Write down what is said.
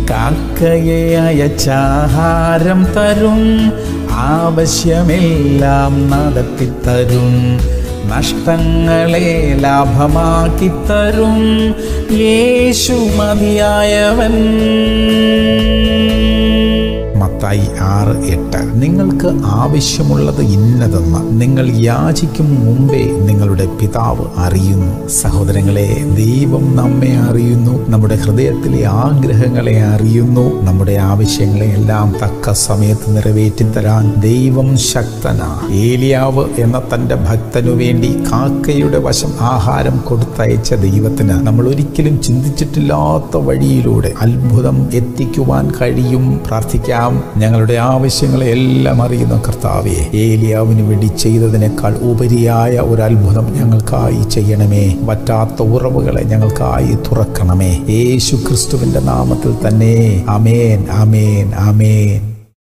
കാക്കയെ അയച്ചാഹാരം തരും ആവശ്യമെല്ലാം നടത്തിത്തരും നഷ്ടങ്ങളെ ലാഭമാക്കി തരും യേശു മതിയായവൻ മത്തായി ആറ് എട്ട് നിങ്ങൾക്ക് ആവശ്യമുള്ളത് ഇന്നതെന്ന് നിങ്ങൾ യാചിക്കും മുമ്പേ നിങ്ങളുടെ പിതാവ് അറിയുന്നു സഹോദരങ്ങളെ ദൈവം നമ്മെ അറിയുന്നു നമ്മുടെ ഹൃദയത്തിലെ ആഗ്രഹങ്ങളെ അറിയുന്നു നമ്മുടെ ആവശ്യങ്ങളെ എല്ലാം തക്ക സമയത്ത് നിറവേറ്റിത്തരാൻ ദൈവം ശക്തനാ ഏലിയാവ് എന്ന തൻ്റെ ഭക്തനു വേണ്ടി കാക്കയുടെ വശം ആഹാരം കൊടുത്തയച്ച ദൈവത്തിന് നമ്മൾ ഒരിക്കലും ചിന്തിച്ചിട്ടില്ലാത്ത വഴിയിലൂടെ അത്ഭുതം എത്തിക്കുവാൻ കഴിയും പ്രാർത്ഥിക്കാം ഞങ്ങളുടെ ആവശ്യങ്ങളെ എല്ലാം അറിയുന്ന കർത്താവെ ഏലിയാവിന് വേണ്ടി ചെയ്തതിനേക്കാൾ ഉപരിയായ ഒരു അത്ഭുതം ഞങ്ങൾക്കായി ചെയ്യണമേ പറ്റാത്ത ഉറവുകളെ ഞങ്ങൾക്കായി തുറക്കണമേ യേശു ക്രിസ്തുവിന്റെ നാമത്തിൽ തന്നെ അമേൻ അമേൻ അമേൻ